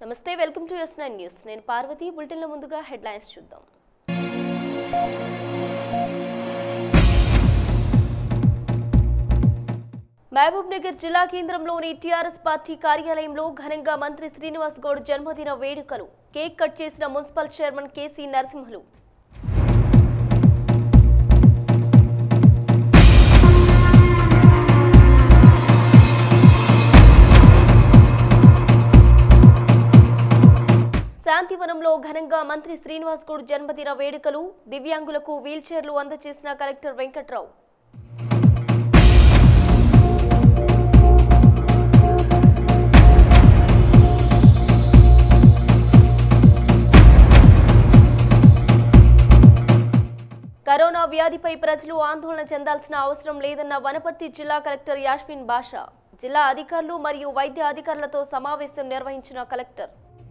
నమస్తే welcome to S nine news నేను పార్వతి బులెటిన్ల ముందుగా హెడ్లైన్స్ చూద్దాం మహబూబ్ నగర్ జిల్లా కేంద్రంలోని టీఆర్ఎస్ పార్టీ కార్యాలయంలో ఘనంగా మంత్రి శ్రీనివాస్ గౌడ్ జన్మదిన వేడుకలు కేక్ కట్ చేసిన మున్సిపల్ చైర్మన్ కేసీ నరసింహులు శాంతివనంలో ఘనంగా మంత్రి శ్రీనివాస్ గౌడ్ జన్మదిన వేడుకలు దివ్యాంగులకు వీల్చైర్లు అందజేసిన కలెక్టర్ వెంకట్రావు కరోనా వ్యాధిపై ప్రజలు ఆందోళన చెందాల్సిన అవసరం లేదన్న వనపర్తి జిల్లా కలెక్టర్ యాస్మిన్ బాషా జిల్లా అధికారులు మరియు వైద్య అధికారులతో సమావేశం నిర్వహించిన కలెక్టర్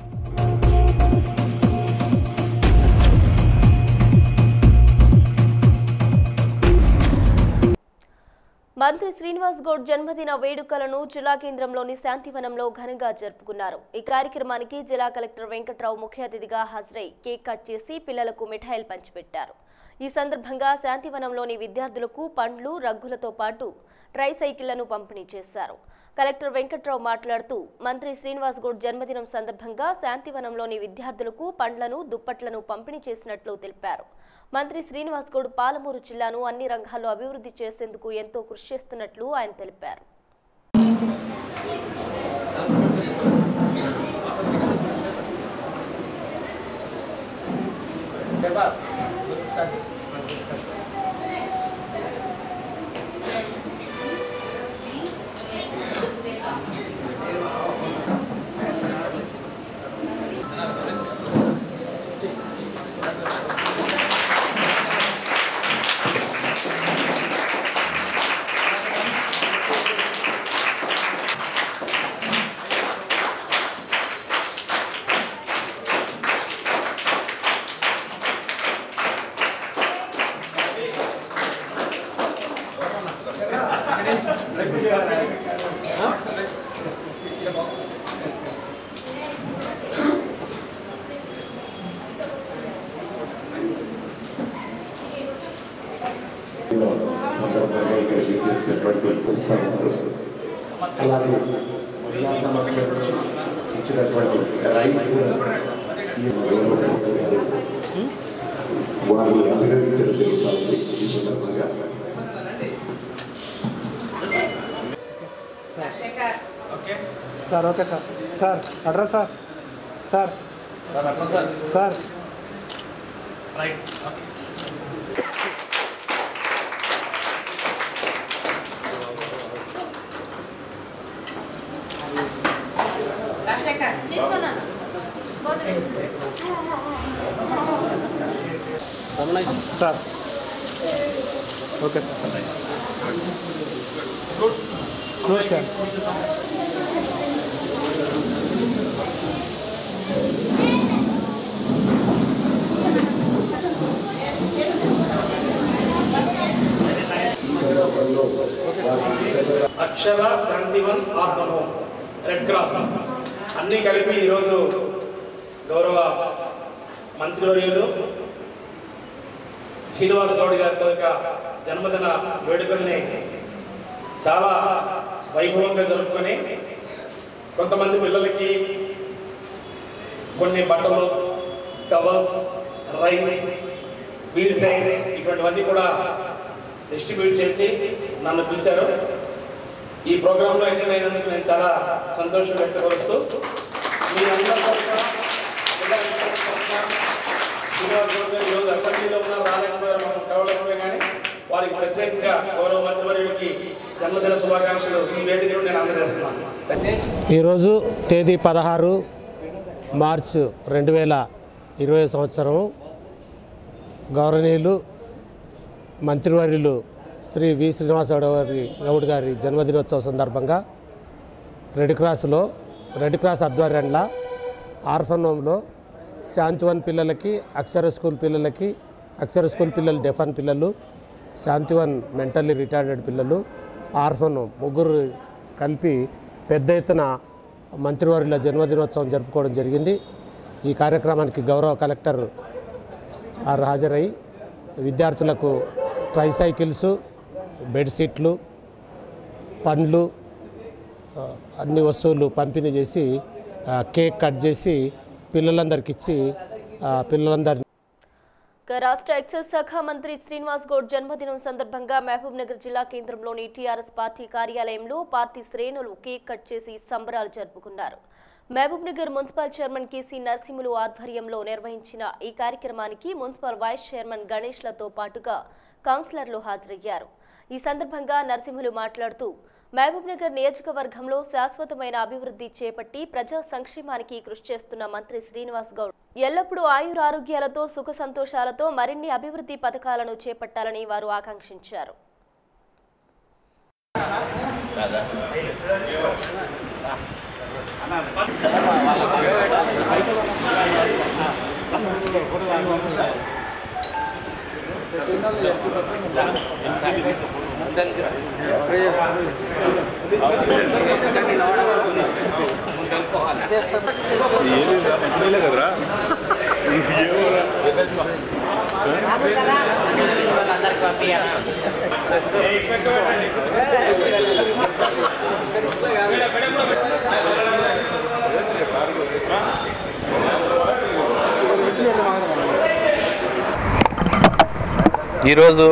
మంత్రి శ్రీనివాస్ గౌడ్ జన్మదిన వేడుకలను జిల్లా కేంద్రంలోని శాంతివనంలో ఘనంగా జరుపుకున్నారు ఈ కార్యక్రమానికి జిల్లా కలెక్టర్ వెంకట్రావు ముఖ్య అతిథిగా హాజరై కేక్ కట్ చేసి పిల్లలకు మిఠాయిలు పంచిపెట్టారు ఈ సందర్భంగా శాంతివనంలోని విద్యార్థులకు పండ్లు రగ్గులతో పాటు ట్రై సైకిళ్లను పంపిణీ చేశారు కలెక్టర్ వెంకట్రావు మాట్లాడుతూ మంత్రి శ్రీనివాస్ గౌడ్ జన్మదినం సందర్భంగా శాంతివనంలోని విద్యార్థులకు పండ్లను దుప్పట్లను పంపిణీ చేసినట్లు తెలిపారు మంత్రి శ్రీనివాస్ గౌడ్ పాలమూరు జిల్లాను అన్ని రంగాల్లో అభివృద్ధి చేసేందుకు ఎంతో కృషి చేస్తున్నట్లు ఆయన తెలిపారు లో సందర్భంగా ఇక్కడ విచ్చేసినటువంటి పుస్తకాలు అలాగే మహిళా సమాఖ్య నుంచి ఇచ్చినటువంటి రైస్ కూడా ఈ గవర్నమెంట్ గారు వారిని అభినందించడం జరుగుతుంది ఈ సందర్భంగా sir okay sir sir address sir sir sir sir okay sir fruits sir Akshara Shantivan ఆత్మహోమ్ రెడ్ క్రాస్ అన్నీ కలిపి ఈరోజు గౌరవ మంత్రివర్యులు శ్రీనివాస్ గౌడ్ గారి యొక్క జన్మదిన వేడుకల్ని చాలా వైభవంగా జరుపుకొని కొంతమంది పిల్లలకి కొన్ని బట్టలు టవల్స్ రైస్ వీల్ సైజ్ ఇటువంటివన్నీ కూడా డిస్ట్రిబ్యూట్ చేసి నన్ను పిలిచారు ఈ ప్రోగ్రాంలో అటెండ్ అయినందుకు నేను చాలా సంతోషం వ్యక్తపరుస్తూ మీ అందరూ కూడా ఇలా శ్రీనివాస్ గౌడ్ గారు ఈరోజు అసెంబ్లీలో ఉన్న రాలేకపోయారు మనం కలవలేకపోయాం కానీ వారికి ప్రత్యేకంగా గౌరవ మంత్రివర్యుడికి జన్మదిన శుభాకాంక్షలు ఈ వేదిక నుండి నేను అందజేస్తున్నాను ఈరోజు తేదీ పదహారు మార్చ్ రెండు వేల ఇరవై సంవత్సరం గౌరవనీయులు మంత్రివర్యులు శ్రీ వి శ్రీనివాసరావు గారి గౌడ్ గారి జన్మదినోత్సవ సందర్భంగా రెడ్ క్రాస్లో రెడ్ క్రాస్ ఆధ్వర్యంలో ఆర్ఫన్ హోమ్లో శాంతివన్ పిల్లలకి అక్షర స్కూల్ పిల్లలకి అక్షర స్కూల్ పిల్లలు డెఫన్ పిల్లలు శాంతివన్ మెంటల్లీ రిటార్డెడ్ పిల్లలు ఆర్ఫన్ ముగ్గురు కలిపి పెద్ద ఎత్తున మంత్రివర్యుల జన్మదినోత్సవం జరుపుకోవడం జరిగింది ఈ కార్యక్రమానికి గౌరవ కలెక్టర్ ఆర్ హాజరై విద్యార్థులకు ట్రైసైకిల్స్ బెడ్షీట్లు పండ్లు ఆ, అన్ని వస్తువులు పంపిణీ చేసి ఆ, కేక్ కట్ చేసి పిల్లలందరికి ఇచ్చి ఆ, పిల్లలందరినీ ఇక రాష్ట్ర ఎక్సైజ్ శాఖ మంత్రి శ్రీనివాస్ గౌడ్ జన్మదినం సందర్భంగా మహబూబ్ నగర్ జిల్లా కేంద్రంలోని టీఆర్ఎస్ పార్టీ కార్యాలయంలో పార్టీ శ్రేణులు కేక్ కట్ చేసి సంబరాలు జరుపుకున్నారు Mahbubnagar municipal chairman K C Narasimhulu ఆధ్వర్యంలో నిర్వహించిన ఈ కార్యక్రమానికి మున్సిపల్ వైస్ చైర్మన్ గణేష్లతో పాటుగా కౌన్సిలర్లు హాజరయ్యారు ఈ సందర్భంగా నరసింహులు మాట్లాడుతూ మహబూబ్ నగర్ నియోజకవర్గంలో శాశ్వతమైన అభివృద్ధి చేపట్టి ప్రజా సంక్షేమానికి కృషి చేస్తున్న మంత్రి శ్రీనివాస్ గౌడ్ ఎల్లప్పుడూ ఆయురారోగ్యాలతో సుఖ సంతోషాలతో మరిన్ని అభివృద్ధి పథకాలను చేపట్టాలని వారు ఆకాంక్షించారు ఈరోజు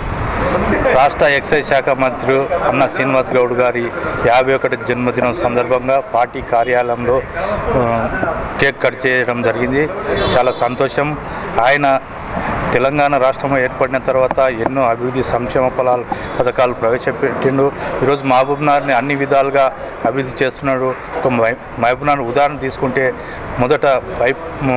రాష్ట్ర ఎక్సైజ్ శాఖ మంత్రి అన్న శ్రీనివాస్ గౌడ్ గారి యాభై ఒకటి జన్మదినం సందర్భంగా పార్టీ కార్యాలయంలో ఆ, కేక్ కట్ చేయడం జరిగింది చాలా సంతోషం ఆయన తెలంగాణ రాష్ట్రం ఏర్పడిన తర్వాత ఎన్నో అభివృద్ధి సంక్షేమ ఫలాలు పథకాలు ప్రవేశపెట్టిండు ఈరోజు మహబూబ్నగర్ని అన్ని విధాలుగా అభివృద్ధి చేస్తున్నాడు ఒక మహ- మహబూబ్నగర్ ఉదాహరణ తీసుకుంటే మొదట పైప్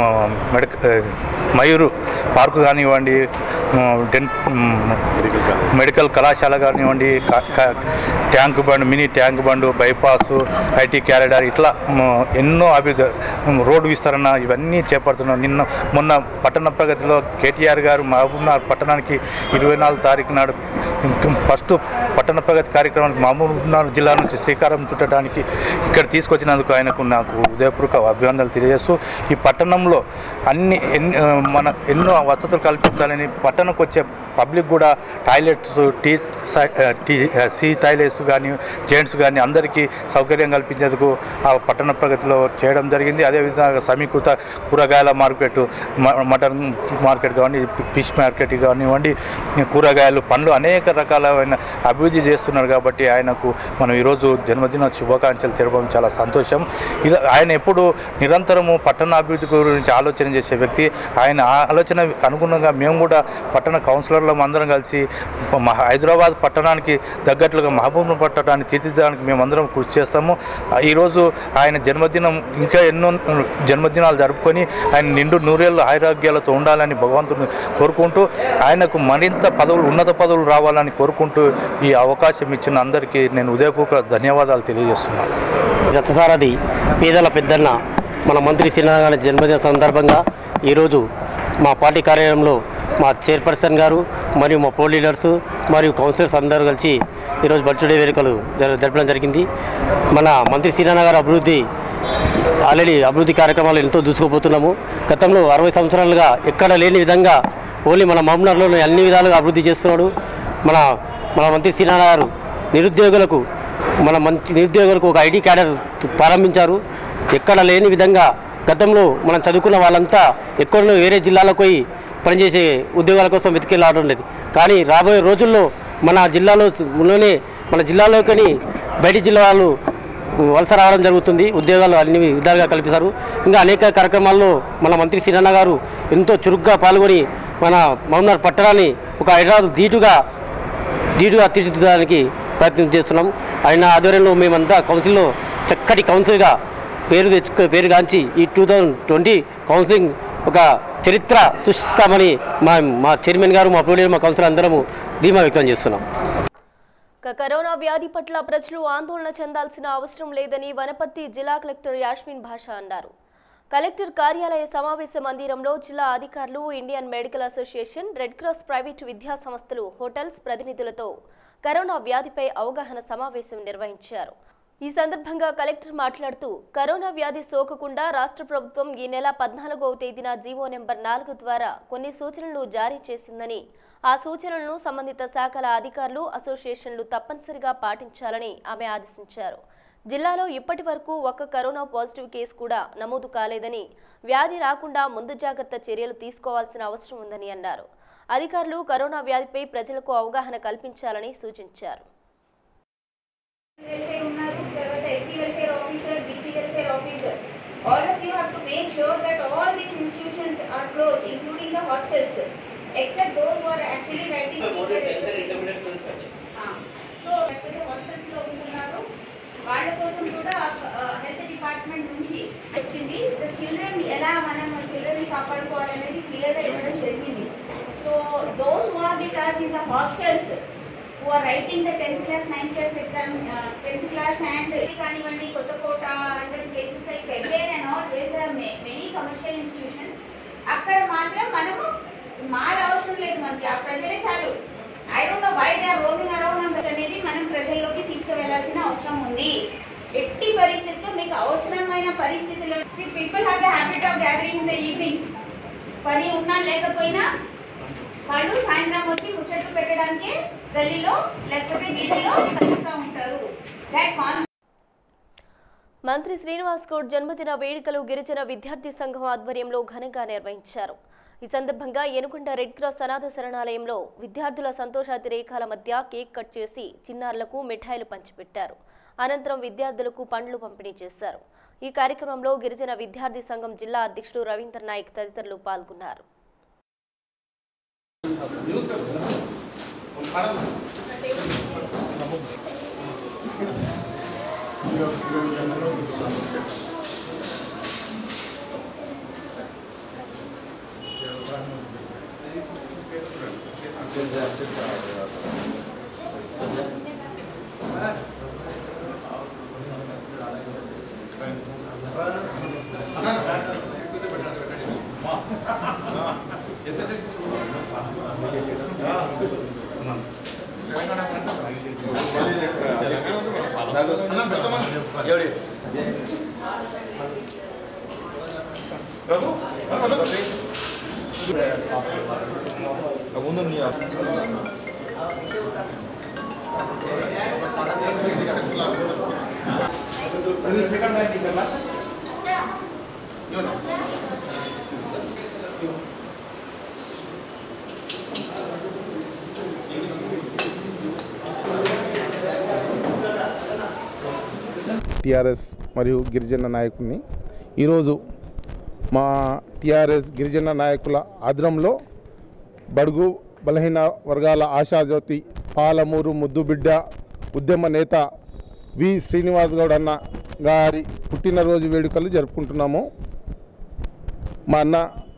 మెడక మయూరు పార్కు కానివ్వండి మ్, డెన్ మ్, మెడికల్ కళాశాల కానివ్వండి క- క- tank bund mini tank bund bypass IT corridor ఇట్లా మ్, ఎన్నో అభివృద్ధి మ్, రోడ్డు విస్తరణ ఇవన్నీ చేపడుతున్నాం నిన్న మొన్న పట్టణ ప్రగతిలో కేటీఆర్ గారు మహబూబ్నగర్ పట్టణానికి ఇరవై నాలుగు తారీఖు నాడు ఫస్ట్ పట్టణ ప్రగతి కార్యక్రమానికి మహబూబ్నగర్ జిల్లా నుంచి శ్రీకారం చుట్టడానికి ఇక్కడ తీసుకొచ్చినందుకు ఆయనకు నాకు హృదయపూర్వక అభివందనలు తెలియజేస్తూ ఈ పట్టణంలో అన్ని ఎన్ని ఆ, మన ఎన్నో వసతులు కల్పించాలని పట్టణంకి వచ్చే పబ్లిక్ కూడా టాయిలెట్స్ టీ సై- ఆ, టీ ఆ, సీ టాయిలెట్స్ కానీ జెంట్స్ కానీ అందరికీ సౌకర్యం కల్పించేందుకు ఆ పట్టణ ప్రగతిలో చేయడం జరిగింది అదేవిధంగా సమీకృత కూరగాయల మార్కెట్ మ- మటన్ మార్కెట్ కానివ్వండి ఫిష్ మార్కెట్ కానివ్వండి కూరగాయలు పండ్లు అనేక రకాలైన అభివృద్ధి చేస్తున్నారు కాబట్టి ఆయనకు మనం ఈరోజు జన్మదిన శుభాకాంక్షలు తెలపడం చాలా సంతోషం ఇలా ఆయన ఎప్పుడు నిరంతరము పట్టణ అభివృద్ధి గురించి ఆలోచన చేసే వ్యక్తి ఆయన ఆ ఆలోచన అనుగుణంగా మేము కూడా పట్టణ కౌన్సిలర్లు అందరం కలిసి మ- హైదరాబాద్ పట్టణానికి తగ్గట్లుగా మహబూబ్ పట్టణాన్ని తీర్చిదిద్దడానికి మేమందరం కృషి చేస్తాము ఆ, ఈరోజు ఆయన జన్మదినం ఇంకా ఎన్నో జన్మదినాలు జరుపుకొని ఆయన నిండు నూరేళ్ళు ఆరోగ్యాలతో ఉండాలని భగవంతుని కోరుకుంటూ ఆయనకు మరింత పదవులు ఉన్నత పదవులు రావాలని కోరుకుంటూ ఈ అవకాశం ఇచ్చిన అందరికీ నేను ఉదయపూర్వక ధన్యవాదాలు తెలియజేస్తున్నాను రథసారథి పేదల పెద్దన్న మన మంత్రి శ్రీనారాయణ జన్మదిన సందర్భంగా ఈరోజు మా పార్టీ కార్యాలయంలో మా చైర్పర్సన్ గారు మరియు మా పోల్ లీడర్స్ మరియు కౌన్సిలర్స్ అందరూ కలిసి ఈరోజు బర్త్డే వేడుకలు జర- జరపడం జరిగింది మన మంత్రి శ్రీనారాయణ గారి అభివృద్ధి ఆల్రెడీ అభివృద్ధి కార్యక్రమాలు ఎంతో దూసుకుపోతున్నాము గతంలో అరవై సంవత్సరాలుగా ఎక్కడ లేని విధంగా ఓన్లీ మన మహబూబ్నగర్లోనే అన్ని విధాలుగా అభివృద్ధి చేస్తున్నాడు మన మన మంత్రి శ్రీనారాయణ గారు నిరుద్యోగులకు మన మంచి నిరుద్యోగులకు ఒక ఐడి క్యాడర్ ప్రారంభించారు ఎక్కడ లేని విధంగా గతంలో మనం చదువుకున్న వాళ్ళంతా ఎక్కడో వేరే జిల్లాలకు పోయి పనిచేసే ఉద్యోగాల కోసం వెతికెళ్ళాడడం ఉండేది కానీ రాబోయే రోజుల్లో మన జిల్లాలో లోనే మన జిల్లాలోకి బయటి జిల్లా వాళ్ళు వలస రావడం జరుగుతుంది ఉద్యోగాలు అన్ని విధాలుగా కల్పిస్తారు ఇంకా అనేక కార్యక్రమాల్లో మన మంత్రి శ్రీరన్న గారు ఎంతో చురుగ్గా పాల్గొని మన మౌనార్ పట్టణాన్ని ఒక హైదరాబాద్ ధీటుగా ధీటుగా తీర్చిదిద్దడానికి ప్రయత్నం చేస్తున్నాం ఆయన ఆధ్వర్యంలో మేమంతా కౌన్సిల్లో చక్కటి కౌన్సిల్గా పేరు తెచ్చుకో పేరుగాంచి ఈ టూ థౌజండ్ ట్వంటీ కౌన్సిలింగ్ ఒక చరిత్ర సృష్టిస్తామని మా మా చైర్మన్ గారు మా ప్రొడ్యూసర్ మా కౌన్సిలర్ అందరము ధీమా వ్యక్తం చేస్తున్నాం ఇక కరోనా వ్యాధి పట్ల ప్రజలు ఆందోళన చెందాల్సిన అవసరం లేదని వనపర్తి జిల్లా కలెక్టర్ యాస్మిన్ భాష అన్నారు కలెక్టర్ కార్యాలయ సమావేశ మందిరంలో జిల్లా అధికారులు Indian medical association red cross private విద్యా సంస్థలు హోటల్స్ ప్రతినిధులతో కరోనా వ్యాధిపై అవగాహన సమావేశం నిర్వహించారు ఈ సందర్భంగా కలెక్టర్ మాట్లాడుతూ కరోనా వ్యాధి సోకకుండా రాష్ట్ర ప్రభుత్వం ఈ నెల పద్నాలుగవ తేదీన జీవో నెంబర్ నాలుగు ద్వారా కొన్ని సూచనలు జారీ చేసిందని ఆ సూచనలను సంబంధిత శాఖల అధికారులు అసోసియేషన్లు తప్పనిసరిగా పాటించాలని ఆమె ఆదేశించారు జిల్లాలో ఇప్పటి వరకు ఒక్క కరోనా పాజిటివ్ కేసు కూడా నమోదు కాలేదని వ్యాధి రాకుండా ముందు జాగ్రత్త చర్యలు తీసుకోవాల్సిన అవసరం ఉందని అన్నారు అధికారులు కరోనా వ్యాధిపై ప్రజలకు అవగాహన కల్పించాలని సూచించారు వెల్ఫేర్ ఉన్నారు తర్వాత SC welfare officer BC welfare officer all of you have to make sure that all these institutions are close including the hostels except those who are actually writing so ఎక్కడ hostels లో ఉంటున్నారు వాళ్ళ కోసం కూడా health department నుంచి వచ్చింది children ఎలా మనం చిల్డ్రన్ కాపాడుకోవాలనేది క్లియర్గా ఇవ్వడం జరిగింది so those who are with us in the hostels who are writing the 10th class, 9th class exam, uh, 10th class and కానివ్వండి Kothakota and places like February and all where there are ma- many commercial institutions అక్కడ మాత్రం మనము mall అవసరం లేదు మనకి ఆ ప్రజలే చాలు I don't know why they are roaming around అనేది మనం ప్రజల్లోకి తీసుకువెళ్లాల్సిన అవసరం ఉంది ఎట్టి పరిస్థితుల్లో మీకు అవసరమైన పరిస్థితుల్లో people have the habit of gathering in the evenings పని ఉన్నా లేకపోయినా వాళ్ళు సాయంత్రం వచ్చి ముచ్చట్లు పెట్టడానికి గల్లీలో లేకపోతే వీధిలో కలుస్తూ ఉంటారు దట్ కాన్సెప్ట్ మంత్రి శ్రీనివాస్ గౌడ్ జన్మదిన వేడుకలు గిరిజన విద్యార్థి సంఘం ఆధ్వర్యంలో ఘనంగా నిర్వహించారు ఈ సందర్భంగా ఎనుకొండ రెడ్ క్రాస్ అనాథ శరణాలయంలో విద్యార్థుల సంతోషాతిరేకాల మధ్య కేక్ కట్ చేసి చిన్నారులకు మిఠాయిలు పంచిపెట్టారు అనంతరం విద్యార్థులకు పండ్లు పంపిణీ చేశారు ఈ కార్యక్రమంలో గిరిజన విద్యార్థి సంఘం జిల్లా అధ్యక్షుడు రవీంద్ర నాయక్ తదితరులు పాల్గొన్నారు టిఆర్ఎస్ మరియు గిరిజన నాయకుడిని ఈరోజు మా టిఆర్ఎస్ గిరిజన నాయకుల ఆధ్వర్యంలో బడుగు బలహీన వర్గాల ఆశాజ్యోతి పాలమూరు ముద్దుబిడ్డ ఉద్యమ నేత వి శ్రీనివాస్ గౌడ్ అన్న గారి పుట్టినరోజు వేడుకలు జరుపుకుంటున్నాము మా అన్న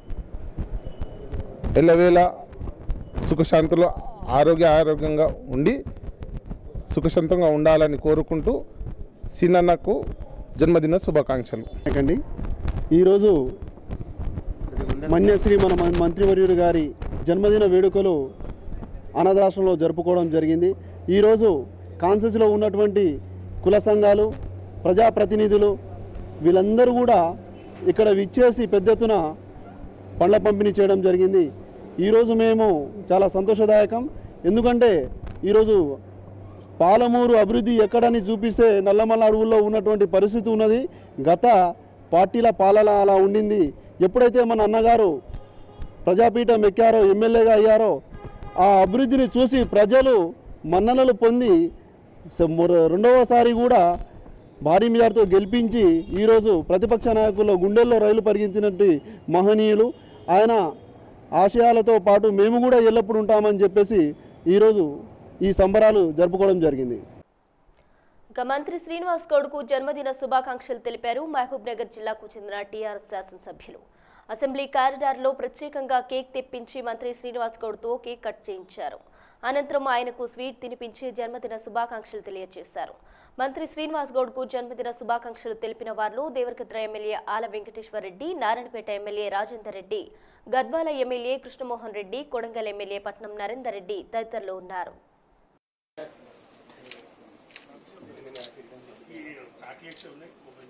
ఎల్లవేళ సుఖశాంతులు ఆరోగ్య ఆరోగ్యంగా ఉండి సుఖశాంతంగా ఉండాలని కోరుకుంటూ సినన్నకు జన్మదిన శుభాకాంక్షలు అండి ఈరోజు మన్యశ్రీ మన మం- మంత్రివర్యుడు గారి జన్మదిన వేడుకలు అనాథాశ్రమంలో జరుపుకోవడం జరిగింది ఈరోజు కాన్సెస్లో ఉన్నటువంటి కుల సంఘాలు ప్రజాప్రతినిధులు వీళ్ళందరూ కూడా ఇక్కడ విచ్చేసి పెద్ద ఎత్తున పండ్ల పంపిణీ చేయడం జరిగింది ఈరోజు మేము చాలా సంతోషదాయకం ఎందుకంటే ఈరోజు పాలమూరు అభివృద్ధి ఎక్కడని చూపిస్తే నల్లమల్ల అడవుల్లో ఉన్నటువంటి పరిస్థితి ఉన్నది గత పార్టీల పాలన అలా ఉండింది ఎప్పుడైతే మన అన్నగారు ప్రజాపీఠం ఎక్కారో ఎమ్మెల్యేగా అయ్యారో ఆ అభివృద్ధిని చూసి ప్రజలు మన్ననలు పొంది స- మొర- రెండవసారి కూడా భారీ మెజార్టీతో గెలిపించి ఈరోజు ప్రతిపక్ష నాయకుల్లో గుండెల్లో రైలు పరిగించినట్టు మహనీయులు ఆయన ఆశయాలతో పాటు మేము కూడా ఎల్లప్పుడూ ఉంటామని చెప్పేసి ఈరోజు ఈ సంబరాలు జరుపుకోవడం జరిగింది ఇక మంత్రి శ్రీనివాస్ గౌడ్కు జన్మదిన శుభాకాంక్షలు తెలిపారు మహబూబ్ నగర్ జిల్లాకు చెందిన టీఆర్ఎస్ శాసనసభ్యులు అసెంబ్లీ కారిడార్లో ప్రత్యేకంగా కేక్ తెప్పించి మంత్రి శ్రీనివాస్ గౌడ్తో కేక్ కట్ చేయించారు అనంతరం ఆయనకు స్వీట్ తినిపించి జన్మదిన శుభాకాంక్షలు తెలియజేశారు మంత్రి శ్రీనివాస్ గౌడ్కు జన్మదిన శుభాకాంక్షలు తెలిపిన వారిలో Devarakadra MLA Ala Venkateshwar Reddy Narayanpet MLA Rajender Reddy Gadwal MLA Krishnamohan Reddy Kodangal MLA Patnam Narender Reddy తదితరులు ఉన్నారు చాక్లెట్స్ ఉన్నాయి ఓపెన్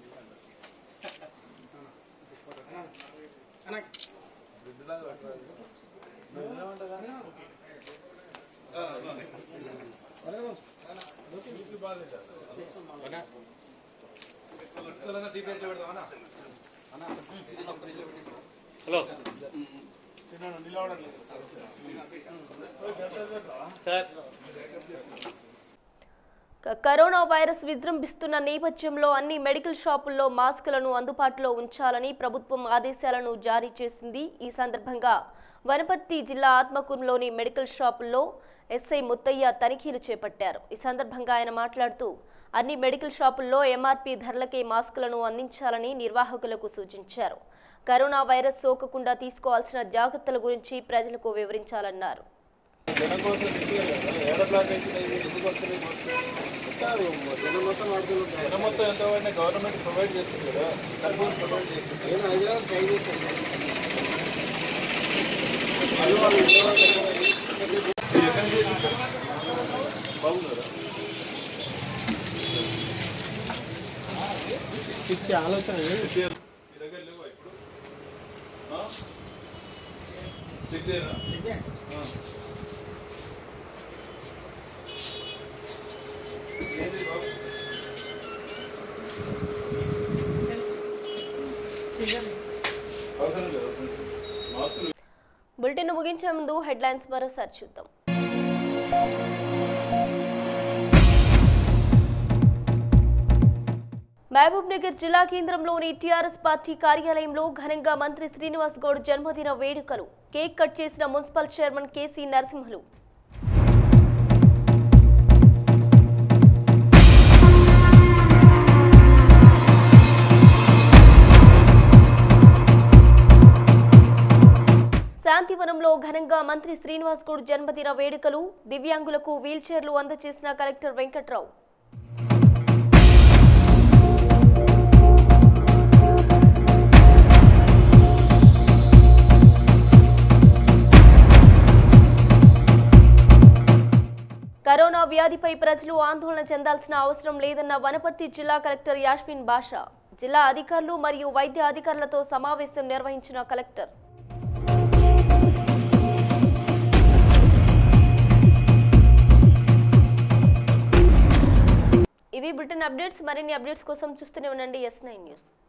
హలో నిలవడం క- కరోనా వైరస్ విజృంభిస్తున్న నేపథ్యంలో అన్ని మెడికల్ షాపుల్లో మాస్కులను అందుబాటులో ఉంచాలని ప్రభుత్వం ఆదేశాలను జారీ చేసింది ఈ సందర్భంగా వనపర్తి జిల్లా ఆత్మకూరులోని మెడికల్ షాపుల్లో ఎస్ఐ ముత్తయ్య తనిఖీలు చేపట్టారు ఈ సందర్భంగా ఆయన మాట్లాడుతూ అన్ని మెడికల్ షాపుల్లో ఎంఆర్పీ ధరలకే మాస్కులను అందించాలని నిర్వాహకులకు సూచించారు కరోనా వైరస్ సోకకుండా తీసుకోవాల్సిన జాగ్రత్తల గురించి ప్రజలకు వివరించాలన్నారు జనం మొత్తం ఎంత పడినా గవర్నమెంట్ ప్రొవైడ్ చేస్తుంది కదా సర్వీస్ ప్రొవైడ్ చేస్తుంది బాగున్నారా ఇచ్చే ఆలోచన మీ దగ్గర లేవా ఇప్పుడు ఆ? చెక్ చేయరా ఆ. ఏంది బాబు? అవసరం లేదు అవసరం లేదు. మాస్కులు బులెటిన్ ముగించే ముందు హెడ్లైన్స్ మరోసారి చూద్దాం మహబూబ్ నగర్ జిల్లా కేంద్రంలోని టీఆర్ఎస్ పార్టీ కార్యాలయంలో ఘనంగా మంత్రి శ్రీనివాస్ గౌడ్ జన్మదిన వేడుకలు కేక్ కట్ చేసిన మున్సిపల్ చైర్మన్ కేసీ నరసింహులు శాంతివనంలో ఘనంగా మంత్రి శ్రీనివాస్ గౌడ్ జన్మదిన వేడుకలు దివ్యాంగులకు వీల్చైర్లు అందజేసిన కలెక్టర్ వెంకట్రావు కరోనా వ్యాధిపై ప్రజలు ఆందోళన చెందాల్సిన అవసరం లేదన్న వనపర్తి జిల్లా కలెక్టర్ యాస్మిన్ బాషా జిల్లా అధికారులు మరియు వైద్య అధికారులతో సమావేశం నిర్వహించిన కలెక్టర్ ఇవి బ్రిటన్ అప్డేట్స్ మరిన్ని అప్డేట్స్ కోసం చూస్తూనే ఉండండి ఎస్ నైన్ న్యూస్